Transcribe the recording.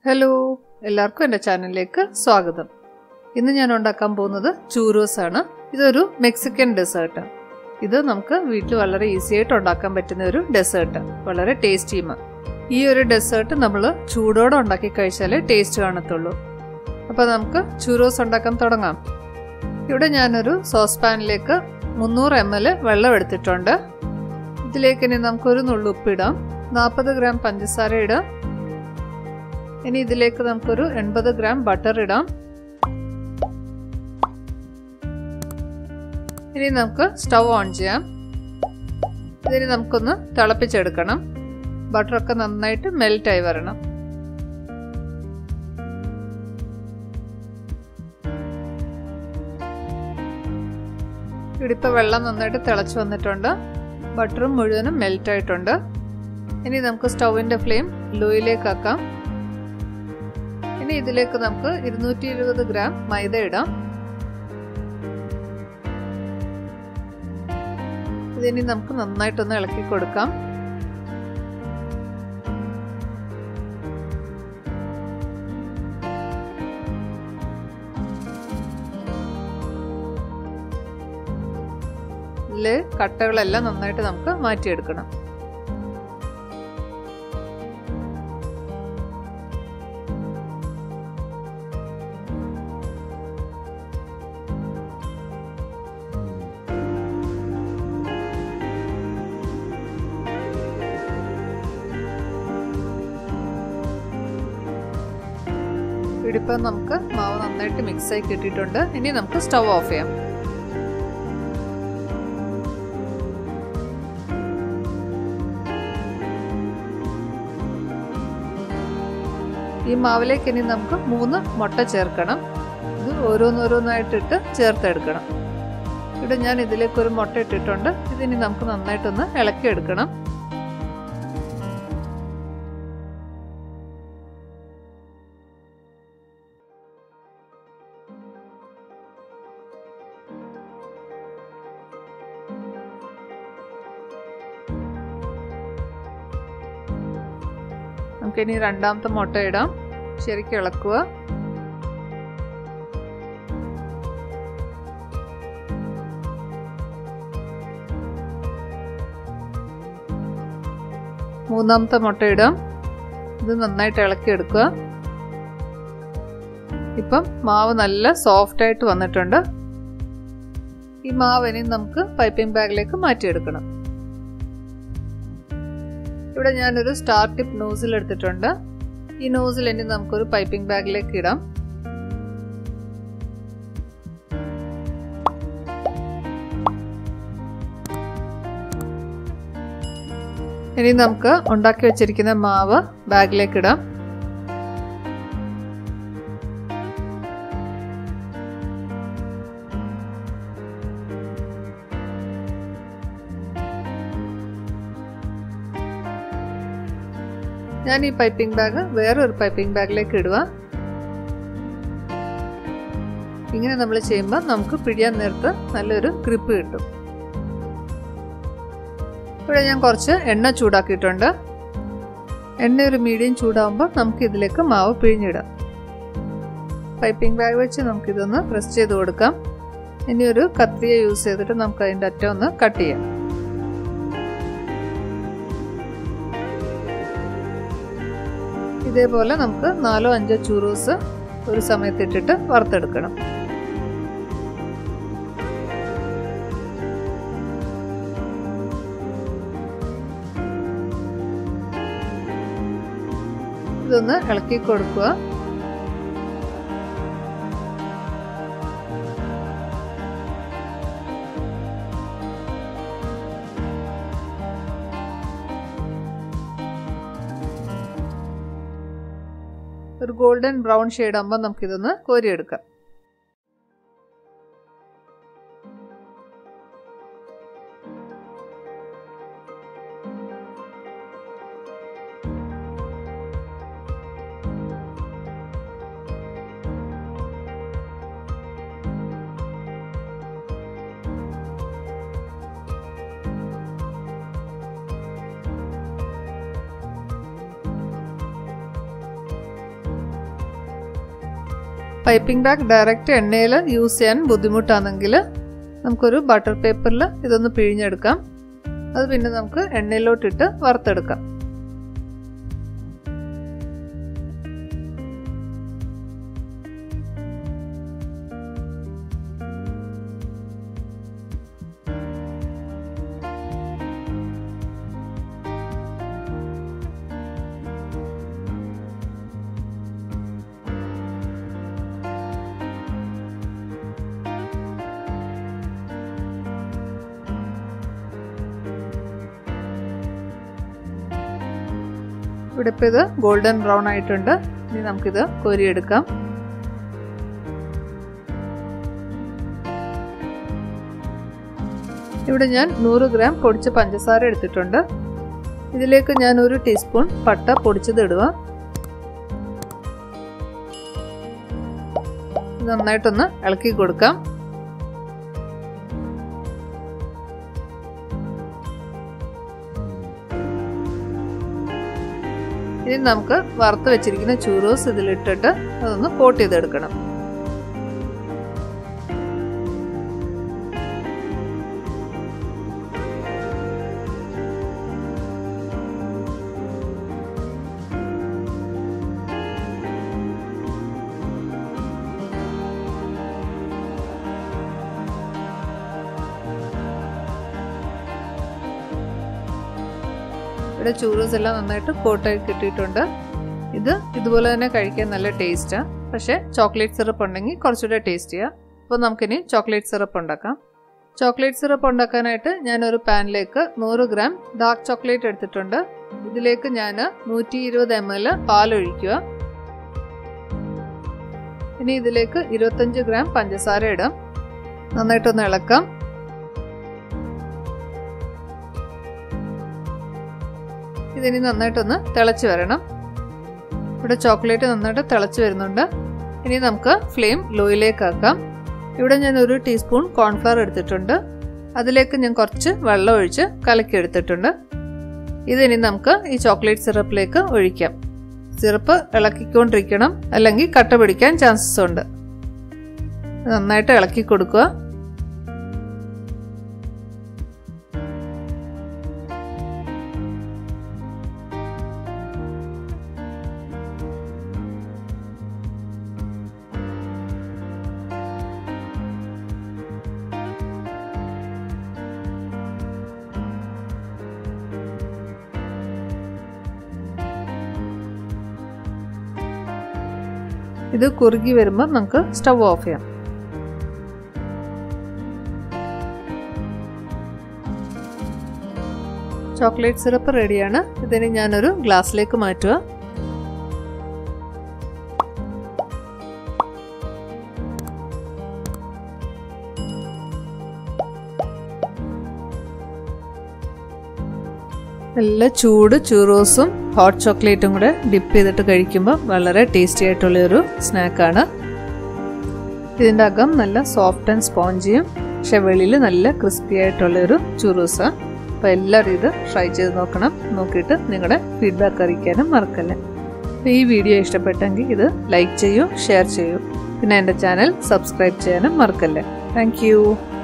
hello എല്ലാവർക്കും എൻ്റെ ചാനലിലേക്ക് സ്വാഗതം ഇന്ന് ഞാൻ ഉണ്ടാക്കാൻ പോകുന്നത് ചൂരോസ് ആണ് ഇതൊരു മെക്സിക്കൻ ഡെസേർട്ട് ഇത് നമുക്ക് വീട്ടിൽ വളരെ ഈസി ആയിട്ട് ഉണ്ടാക്കാൻ പറ്റുന്ന ഒരു ഡെസേർട്ട് വളരെ ടേസ്റ്റിയുമാണ് ഈ ഒരു ഡെസേർട്ട് നമ്മൾ ചൂടോടെ ഉണ്ടാക്കി കഴിച്ചാലേ ടേസ്റ്റ് കാണത്തുള്ളൂ അപ്പോൾ നമുക്ക് ചൂരോസ് ഉണ്ടാക്കാൻ തുടങ്ങാം ഇവിടെ ഞാനൊരു സോസ് പാനിലേക്ക് മുന്നൂറ് എം എൽ വെള്ളം എടുത്തിട്ടുണ്ട് ഇതിലേക്ക് ഇനി നമുക്കൊരു നുള്ളുപ്പിടാം നാൽപ്പത് ഗ്രാം പഞ്ചസാര ഇടാം ഇനി ഇതിലേക്ക് നമുക്കൊരു എൺപത് ഗ്രാം ബട്ടർ ഇടാം ഇനി നമുക്ക് സ്റ്റൗ ഓൺ ചെയ്യാം ഇതിന് നമുക്കൊന്ന് തിളപ്പിച്ചെടുക്കണം ബട്ടറൊക്കെ നന്നായിട്ട് മെൽറ്റായി വരണം ഇടിപ്പോൾ വെള്ളം നന്നായിട്ട് തിളച്ച് വന്നിട്ടുണ്ട് ബട്ടറും മുഴുവനും മെൽറ്റായിട്ടുണ്ട് ഇനി നമുക്ക് സ്റ്റൗവിൻ്റെ ഫ്ലെയിം ലോയിലേക്ക് ആക്കാം ഇനി ഇതിലേക്ക് നമുക്ക് ഇരുന്നൂറ്റി ഇരുപത് ഗ്രാം മൈദ ഇടാം ഇതിനി നമുക്ക് നന്നായിട്ടൊന്ന് ഇളക്കി കൊടുക്കാം ഇതില് കട്ടകളെല്ലാം നന്നായിട്ട് നമുക്ക് മാറ്റിയെടുക്കണം ഇടിപ്പം നമുക്ക് മാവ് നന്നായിട്ട് മിക്സായി കിട്ടിയിട്ടുണ്ട് ഇനി നമുക്ക് സ്റ്റൗ ഓഫ് ചെയ്യാം ഈ മാവിലേക്ക് ഇനി നമുക്ക് മൂന്ന് മുട്ട ചേർക്കണം ഇത് ഓരോന്നോരോന്നായിട്ടിട്ട് ചേർത്തെടുക്കണം ഇവിടെ ഞാൻ ഇതിലേക്ക് ഒരു മുട്ട ഇട്ടിട്ടുണ്ട് ഇതിനി നമുക്ക് നന്നായിട്ടൊന്ന് ഇളക്കിയെടുക്കണം നമുക്കിനി രണ്ടാമത്തെ മുട്ട ഇടാം ശരിക്കും ഇളക്കുക മൂന്നാമത്തെ മുട്ട ഇടാം ഇത് നന്നായിട്ട് ഇളക്കി എടുക്കുക ഇപ്പം മാവ് നല്ല സോഫ്റ്റ് ആയിട്ട് വന്നിട്ടുണ്ട് ഈ മാവ് ഇനി നമുക്ക് പൈപ്പിംഗ് ബാഗിലേക്ക് മാറ്റിയെടുക്കണം ഇവിടെ ഞാനൊരു സ്റ്റാർ ടിപ്പ് നോസിൽ എടുത്തിട്ടുണ്ട് ഈ നോസിൽ ഇനി നമുക്കൊരു പൈപ്പിംഗ് ബാഗിലേക്ക് ഇടാം ഇനി നമുക്ക് ഉണ്ടാക്കി വെച്ചിരിക്കുന്ന മാവ് ബാഗിലേക്ക് ഇടാം ഞാൻ ഈ പൈപ്പിംഗ് ബാഗ് വേറൊരു പൈപ്പിംഗ് ബാഗിലേക്ക് ഇടുക ഇങ്ങനെ നമ്മൾ ചെയ്യുമ്പോൾ നമുക്ക് പിടിയാൻ നേരത്ത് നല്ലൊരു ഗ്രിപ്പ് കിട്ടും ഇവിടെ ഞാൻ കുറച്ച് എണ്ണ ചൂടാക്കിയിട്ടുണ്ട് എണ്ണ ഒരു മീഡിയം ചൂടാകുമ്പോൾ നമുക്ക് ഇതിലേക്ക് മാവ് പിഴിഞ്ഞിടാം പൈപ്പിംഗ് ബാഗ് വെച്ച് നമുക്കിതൊന്ന് പ്രസ് ചെയ്ത് കൊടുക്കാം ഇനി ഒരു കത്രിയ യൂസ് ചെയ്തിട്ട് നമുക്ക് അതിൻ്റെ അറ്റം ഒന്ന് കട്ട് ചെയ്യാം ഇതേപോലെ നമുക്ക് നാലോ അഞ്ചോ ചൂറൂസ് ഒരു സമയത്ത് ഇട്ടിട്ട് വറുത്തെടുക്കണം ഇതൊന്ന് ഇളക്കി കൊടുക്കുക ഒരു ഗോൾഡൻ ബ്രൗൺ ഷെയ്ഡ് ആകുമ്പോൾ നമുക്കിതൊന്ന് കോരിയെടുക്കാം പൈപ്പിംഗ് ബാഗ് ഡയറക്റ്റ് എണ്ണയിൽ യൂസ് ചെയ്യാൻ ബുദ്ധിമുട്ടാണെങ്കിൽ നമുക്കൊരു ബട്ടർ പേപ്പറിൽ ഇതൊന്ന് പിഴിഞ്ഞെടുക്കാം അത് പിന്നെ നമുക്ക് എണ്ണയിലോട്ടിട്ട് വറുത്തെടുക്കാം ഇവിടെ ഇപ്പോൾ ഇത് ഗോൾഡൻ ബ്രൗൺ ആയിട്ടുണ്ട് ഇനി നമുക്കിത് കോരിയെടുക്കാം ഇവിടെ ഞാൻ നൂറ് ഗ്രാം പൊടിച്ച പഞ്ചസാര എടുത്തിട്ടുണ്ട് ഇതിലേക്ക് ഞാൻ ഒരു ടീസ്പൂൺ പട്ട പൊടിച്ചത് ഇടുക നന്നായിട്ടൊന്ന് ഇളക്കി കൊടുക്കാം ഇനി നമുക്ക് വറുത്ത് വെച്ചിരിക്കുന്ന ചൂരോസ് ഇതിലിട്ടിട്ട് അതൊന്ന് കോട്ട് ചെയ്തെടുക്കണം ഇവിടെ ചൂറോസ് എല്ലാം നന്നായിട്ട് കോട്ടായി കിട്ടിയിട്ടുണ്ട് ഇത് ഇതുപോലെ തന്നെ കഴിക്കാൻ നല്ല ടേസ്റ്റാണ് പക്ഷേ ചോക്ലേറ്റ് സിറപ്പ് ഉണ്ടെങ്കിൽ കുറച്ചുകൂടെ ടേസ്റ്റ് ചെയ്യാം അപ്പോൾ നമുക്കിനി ചോക്ലേറ്റ് സിറപ്പ് ഉണ്ടാക്കാം ചോക്ലേറ്റ് സിറപ്പ് ഉണ്ടാക്കാനായിട്ട് ഞാനൊരു പാനിലേക്ക് നൂറ് ഗ്രാം ഡാർക്ക് ചോക്ലേറ്റ് എടുത്തിട്ടുണ്ട് ഇതിലേക്ക് ഞാൻ നൂറ്റി ഇരുപത് എം എൽ പാലൊഴിക്കുക ഇനി ഇതിലേക്ക് ഇരുപത്തഞ്ച് ഗ്രാം പഞ്ചസാര ഇടാം നന്നായിട്ടൊന്ന് ഇളക്കാം ഇതിനി നന്നായിട്ടൊന്ന് തിളച്ച് വരണം ഇവിടെ ചോക്ലേറ്റ് നന്നായിട്ട് തിളച്ച് വരുന്നുണ്ട് ഇനി നമുക്ക് ഫ്ലെയിം ലോയിലേക്ക് ആക്കാം ഇവിടെ ഞാൻ ഒരു ടീസ്പൂൺ കോൺഫ്ലവർ എടുത്തിട്ടുണ്ട് അതിലേക്ക് ഞാൻ കുറച്ച് വെള്ളം ഒഴിച്ച് കലക്കി എടുത്തിട്ടുണ്ട് ഇതിനി നമുക്ക് ഈ ചോക്ലേറ്റ് സിറപ്പിലേക്ക് ഒഴിക്കാം സിറപ്പ് ഇളക്കിക്കൊണ്ടിരിക്കണം അല്ലെങ്കിൽ കട്ട പിടിക്കാൻ ചാൻസസ് ഉണ്ട് നന്നായിട്ട് ഇളക്കി കൊടുക്കുക ഇത് കുറുകി വരുമ്പോൾ നമുക്ക് സ്റ്റവ് ഓഫ് ചെയ്യാം ചോക്ലേറ്റ് സിറപ്പ് റെഡിയാണ് ഇതിന് ഞാനൊരു ഗ്ലാസ്സിലേക്ക് മാറ്റുക നല്ല ചൂട് ചൂറോസും ഹോട്ട് ചോക്ലേറ്റും കൂടെ ഡിപ്പ് ചെയ്തിട്ട് കഴിക്കുമ്പോൾ വളരെ ടേസ്റ്റി ആയിട്ടുള്ള ഒരു സ്നാക്കാണ് ഇതിൻ്റെ അകം നല്ല സോഫ്റ്റ് ആൻഡ് സ്പോഞ്ചിയും പക്ഷെ വെളിയിൽ നല്ല ക്രിസ്പി ആയിട്ടുള്ള ഒരു ചുറൂസാണ് അപ്പോൾ എല്ലാവരും ഇത് ട്രൈ ചെയ്ത് നോക്കണം നോക്കിയിട്ട് നിങ്ങളുടെ ഫീഡ്ബാക്ക് അറിയിക്കാനും മറക്കല്ലേ അപ്പോൾ ഈ വീഡിയോ ഇഷ്ടപ്പെട്ടെങ്കിൽ ഇത് ലൈക്ക് ചെയ്യൂ ഷെയർ ചെയ്യൂ പിന്നെ എൻ്റെ ചാനൽ സബ്സ്ക്രൈബ് ചെയ്യാനും മറക്കല്ലേ താങ്ക്